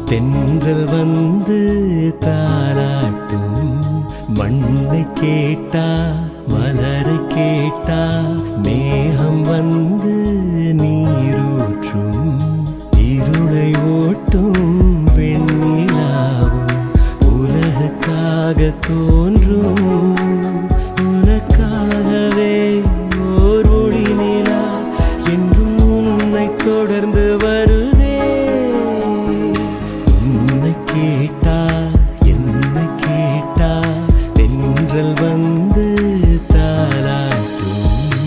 தென்றல் வந்து தாராட்டும் மண்ணை கேட்டா மலரை கேட்டா மேகம் வந்து நீரூற்றும் இருளை ஓட்டும் வெண்ணிலாவும் உலகுக்காக தோன்றும் உனக்காகவே ஓர் ஒளி நிலா என்றும் உன்னை தொடர்ந்து வருதே உன்னை கேட்டா என்னை கேட்டா தென்றல் வந்து தாராட்டும்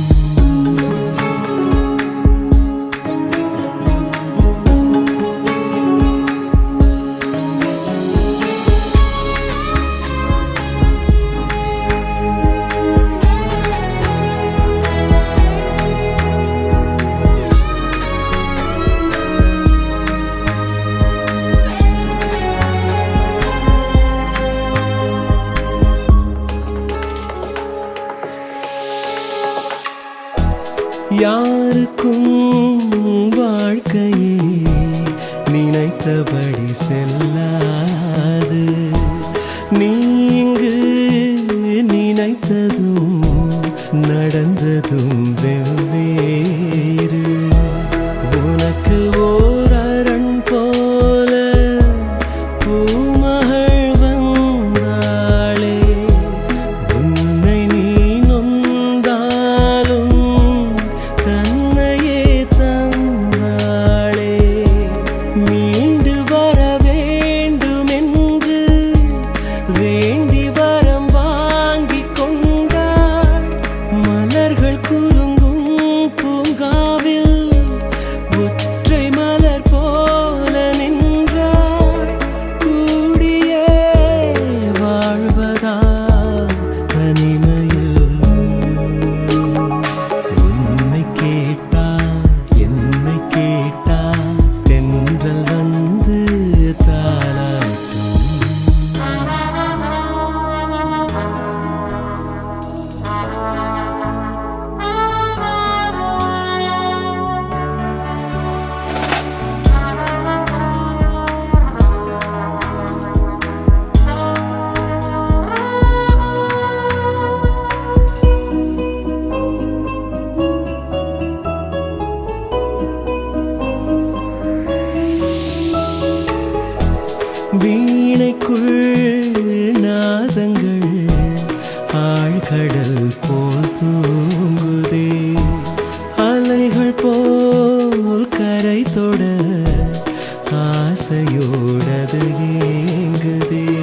யாருக்கும் வாழ்க்கையே நினைத்தபடி செல்லாது நீ இங்கு நினைத்ததும் நடந்ததும் வெவ்வேறு உனக்கு ஓர் அரண் போல பூமகள் வந்தாளே உன்னை நீ நொந்தாலும் தன்னையே தந்தாளே மீண்டு வர வேண்டுமென்று வேண்டி வரம் வாங்கிக் கொண்டாள் மலர்கள் குலுங்கும் பூங்காவில் ஒற்றை மலர் போல நின்றாள் கூடியே வாழ்வதா தனிமையில் உன்னை கேட்டா என்னை கேட்டா தென்றல் வந்து தாராட்டும் வீணைக்குள் நாதங்கள் ஆழ்கடல் போல் தூங்குதே அலைகள் போல் கரை தொட ஆசையோடது ஏங்குதே